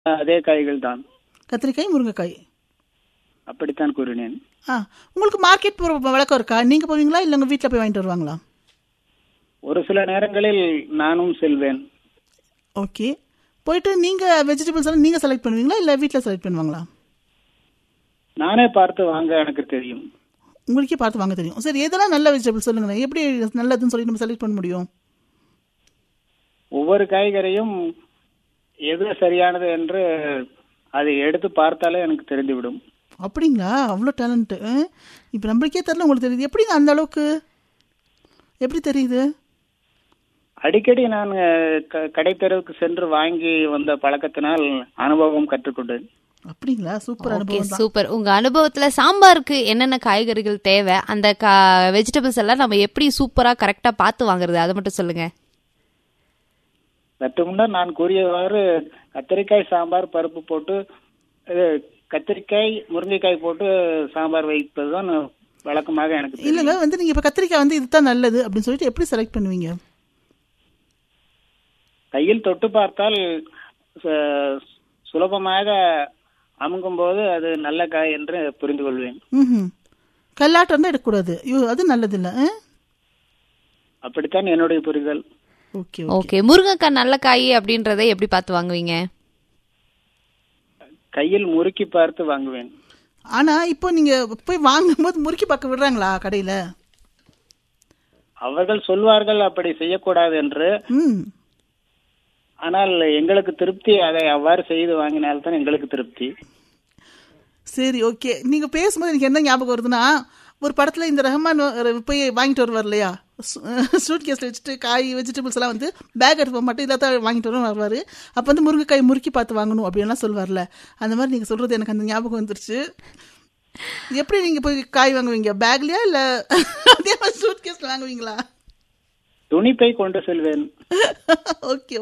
அதே காய்கள் தான் கத்திரிக்காய் முருங்கைக்காய் அப்படித்தான் கூறினேன் ஆ உங்களுக்கு மார்க்கெட் போகிற வழக்கம் இருக்கா நீங்கள் போவீங்களா இல்லை உங்கள் வீட்டில் போய் வாங்கிட்டு வருவாங்களா ஒரு சில நேரங்களில் நானும் செல்வேன் ஓகே போயிட்டு நீங்கள் வெஜிடபிள்ஸ் எல்லாம் நீங்கள் செலக்ட் பண்ணுவீங்களா இல்லை வீட்டில் செலக்ட் பண்ணுவாங்களா நானே பார்த்து வாங்க எனக்கு தெரியும் உங்களுக்கே பார்த்து வாங்க தெரியும் சரி எதெல்லாம் நல்ல வெஜிடபிள் சொல்லுங்களேன் எப்படி நல்லதுன்னு சொல்லி நம்ம செலக்ட் பண்ண முடியும் ஒவ்வொரு காய்கறியும் எது சரியானது என்று அதை எடுத்து பார்த்தாலே எனக்கு தெரிந்துவிடும் அப்படிங்களா அவ்வளோ டேலண்ட்டு இப்போ நம்மளுக்கே தெரியல உங்களுக்கு தெரியுது எப்படிங்க அந்த அளவுக்கு எப்படி தெரியுது அடிக்கடி நான் க- கடைத்தெருவுக்கு சென்று வாங்கி வந்த பழக்கத்தினால் அனுபவம் கற்றுக்கொண்டேன் அப்படிங்களா சூப்பர் ஓகே அனுபவம் தான் சூப்பர் உங்க அனுபவத்துல சாம்பாருக்கு என்னென்ன காய்கறிகள் தேவை அந்த வெஜிடபிள்ஸ் எல்லாம் நம்ம எப்படி சூப்பரா கரெக்டா பார்த்து வாங்குறது அதை மட்டும் சொல்லுங்க சற்று முன்னர் நான் கூறியவாறு கத்திரிக்காய் சாம்பார் பருப்பு போட்டு இது, கத்திரிக்காய் முருங்கைக்காய் போட்டு சாம்பார் வைப்பதுதான் வழக்கமாக எனக்கு தெரியும். இல்லைங்க வந்து நீங்கள் இப்போ கத்திரிக்காய் வந்து இதுதான் நல்லது அப்படின்னு சொல்லிட்டு எப்படி செலக்ட் பண்ணுவீங்க கையில் தொட்டு பார்த்தால் ச- சுலபமாக அமுங்கும் போது அது நல்ல காய் என்று புரிந்து கொள்வேன் ம் கல்லாட்டம் இருந்தால் எடுக்கக்கூடாது ஐயோ அது நல்லதில்லை அப்படித்தான் என்னுடைய புரிதல் ஓகே ஓகே முருங்கைக்காய் நல்ல காய் அப்படின்றதை எப்படி பார்த்து வாங்குவீங்க கையில் முறுக்கி பார்த்து வாங்குவேன் ஆனால் இப்போ நீங்கள் போய் வாங்கும்போது முறுக்கி பார்க்க விடுறாங்களா கடையில் அவர்கள் சொல்வார்கள் அப்படி செய்யக்கூடாது என்று ம் ஆனால் எங்களுக்கு திருப்தி அதை அவ்வாறு செய்து வாங்கினால்தான் எங்களுக்கு திருப்தி சரி ஓகே நீங்கள் பேசும்போது எனக்கு என்ன ஞாபகம் வருதுன்னா ஒரு படத்தில் இந்த ரஹ்மான் வ- போய் வாங்கிட்டு வருவார் இல்லையா சூட் கேஸில் வச்சுட்டு காய் வெஜிடபிள்ஸ் எல்லாம் வந்து பேக் எடுத்து போக மாட்டேன் இதில் தான் வாங்கிட்டு வரும் வருவார் அப்போ வந்து முருங்கைக்காய் முறுக்கி பார்த்து வாங்கணும் அப்படின்லாம் சொல்வார்ல அந்த மாதிரி நீங்கள் சொல்கிறது எனக்கு அந்த ஞாபகம் வந்துருச்சு எப்படி நீங்கள் போய் காய் வாங்குவீங்க பேக்லையா இல்லை அதே மாதிரி சூட் கேஸில் வாங்குவீங்களா துணிப்பை கொண்டு செல்வேன் ஓகே